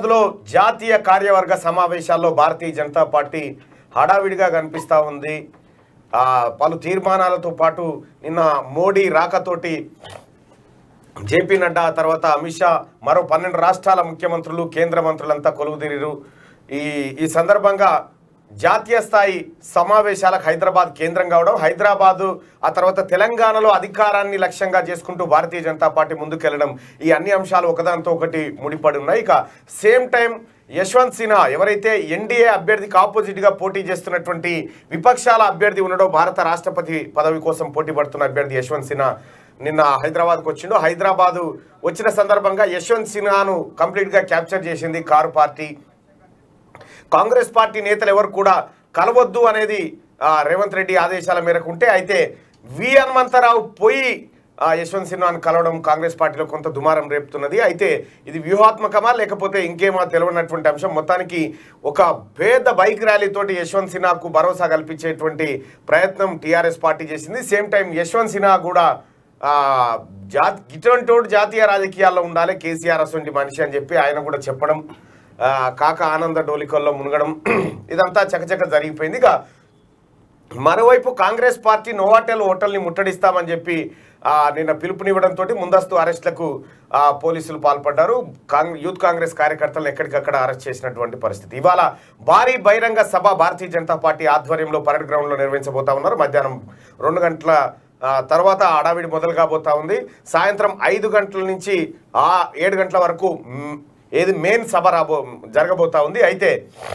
లో జాతీయ కార్యవర్గ సమావేశాల్లో భారతీయ జనతా పార్టీ హడావిడిగా కనిపిస్తూ ఉంది ఆ, పలు తీర్మానాలతో పాటు నిన్న మోడీ రాకతోటి జేపీ నడ్డా తర్వాత అమిత్ షా మరో పన్నెండు రాష్ట్రాల ముఖ్యమంత్రులు కేంద్ర మంత్రులంతా కొలువుదీరారు ఈ ఈ సందర్భంగా జాతీయ స్థాయి సమావేశాలకు హైదరాబాద్ కేంద్రం కావడం హైదరాబాదు ఆ తర్వాత తెలంగాణలో అధికారాన్ని లక్ష్యంగా చేసుకుంటూ భారతీయ జనతా పార్టీ ముందుకెళ్లడం ఈ అన్ని అంశాలు ఒకదానితో ఒకటి ముడిపడి ఉన్నాయి ఇక సేమ్ టైం యశ్వంత్ సిన్హా ఎవరైతే ఎన్డీఏ అభ్యర్థికి ఆపోజిట్గా పోటీ చేస్తున్నటువంటి విపక్షాల అభ్యర్థి ఉన్నాడో భారత రాష్ట్రపతి పదవి కోసం పోటీ పడుతున్న అభ్యర్థి యశ్వంత్ సిన్హా నిన్న హైదరాబాద్కు వచ్చిండు హైదరాబాదు వచ్చిన సందర్భంగా యశ్వంత్ సిన్హాను కంప్లీట్గా క్యాప్చర్ చేసింది కారు పార్టీ కాంగ్రెస్ పార్టీ నేతలు ఎవరు కూడా కలవద్దు అనేది ఆ, రేవంత్ రెడ్డి ఆదేశాల మేరకు ఉంటే అయితే వి హనుమంతరావు పోయి ఆ, యశ్వంత్ సిన్హాను కలవడం కాంగ్రెస్ పార్టీలో కొంత దుమారం రేపుతున్నది అయితే ఇది వ్యూహాత్మకమా లేకపోతే ఇంకేమో తెలియనటువంటి అంశం మొత్తానికి ఒక పేద బైక్ ర్యాలీతోటి యశ్వంత్ సిన్హాకు భరోసా కల్పించేటువంటి ప్రయత్నం టీఆర్ఎస్ పార్టీ చేసింది సేమ్ టైం యశ్వంత్ సిన్హా కూడా ఆ, జా ఇటువంటి వాడు జాతీయ రాజకీయాల్లో ఉండాలి కేసీఆర్ అటువంటి మనిషి అని చెప్పి ఆయన కూడా చెప్పడం ఆ, కాక ఆనంద డోలికల్లో మునగడం ఇదంతా చకచక జరిగిపోయింది ఇక మరోవైపు కాంగ్రెస్ పార్టీ నోవాటెల్ హోటల్ని ముట్టడిస్తామని చెప్పి ఆ, నిన్న పిలుపునివ్వడంతో ముందస్తు అరెస్టులకు ఆ, పోలీసులు పాల్పడ్డారు కాంగ్ యూత్ కాంగ్రెస్ కార్యకర్తలను ఎక్కడికక్కడ అరెస్ట్ చేసినటువంటి పరిస్థితి ఇవాళ భారీ బహిరంగ సభ భారతీయ జనతా పార్టీ ఆధ్వర్యంలో పరేడ్ గ్రౌండ్లో నిర్వహించబోతా ఉన్నారు మధ్యాహ్నం రెండు గంటల ఆ, తర్వాత హడావిడి మొదలు కాబోతా ఉంది సాయంత్రం ఐదు గంటల నుంచి ఆ ఏడు గంటల వరకు మ్, ఏది మెయిన్ సభ రాబో జరగబోతా ఉంది అయితే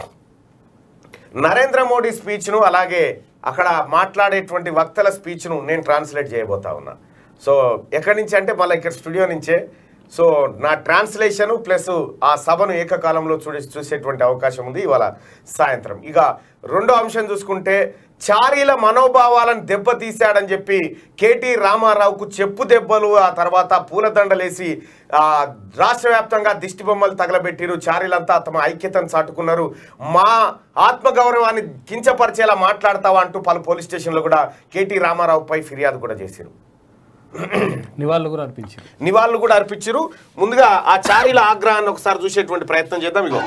నరేంద్ర మోడీ స్పీచ్ను అలాగే అక్కడ మాట్లాడేటువంటి వక్తల స్పీచ్ను నేను ట్రాన్స్లేట్ చేయబోతా ఉన్నా సో ఎక్కడి నుంచి అంటే మళ్ళీ ఇక్కడ స్టూడియో నుంచే సో నా ట్రాన్స్లేషన్ ప్లస్ ఆ సభను ఏకకాలంలో చూడే చూసేటువంటి అవకాశం ఉంది ఇవాళ సాయంత్రం ఇక రెండో అంశం చూసుకుంటే చారీల మనోభావాలను దెబ్బతీశాడని చెప్పి కేటీ రామారావుకు చెప్పు దెబ్బలు ఆ తర్వాత పూలదండలేసి ఆ, రాష్ట్ర వ్యాప్తంగా దిష్టి బొమ్మలు తగలబెట్టిరు చారీలంతా తమ ఐక్యతను చాటుకున్నారు మా ఆత్మగౌరవాన్ని కించపరిచేలా మాట్లాడతావా అంటూ పలు పోలీస్ స్టేషన్లో కూడా కేటీ రామారావుపై ఫిర్యాదు కూడా చేశారు నివాళులు కూడా అర్పించారు నివాళులు కూడా అర్పించారు ముందుగా ఆ చారీల ఆగ్రహాన్ని ఒకసారి చూసేటువంటి ప్రయత్నం చేద్దాం ఇగో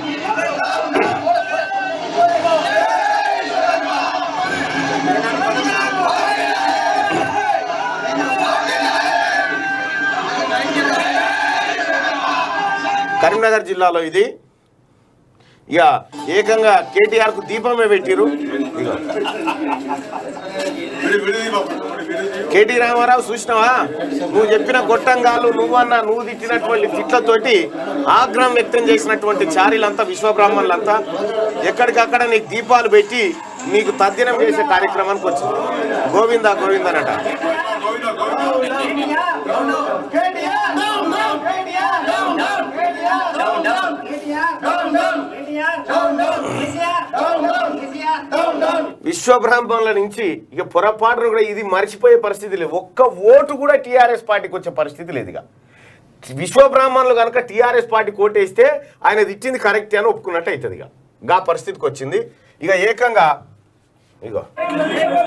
కరీంనగర్ జిల్లాలో ఇది ఇక ఏకంగా కేటీఆర్ కు దీపమే పెట్టిరు ఇగో కేటీ రామారావు చూసినావా నువ్వు చెప్పిన గొట్టంగాలు నువ్వన్న నువ్వు తిట్టినటువంటి తిట్లతోటి ఆగ్రహం వ్యక్తం చేసినటువంటి చారీలంతా విశ్వబ్రాహ్మణులంతా ఎక్కడికక్కడ నీకు దీపాలు పెట్టి నీకు తద్దినం చేసే కార్యక్రమానికి వచ్చింది గోవిందా గోవిందనట విశ్వబ్రాహ్మణుల నుంచి ఇక పొరపాటును కూడా ఇది మర్చిపోయే పరిస్థితి లేదు ఒక్క ఓటు కూడా టీఆర్ఎస్ పార్టీకి వచ్చే పరిస్థితి లేదు ఇక విశ్వబ్రాహ్మణులు కనుక టీఆర్ఎస్ పార్టీ కోటేస్తే ఆయన ఇచ్చింది కరెక్ట్ అని ఒప్పుకున్నట్టు అవుతుంది ఇక గా పరిస్థితికి వచ్చింది ఇక ఏకంగా ఇగో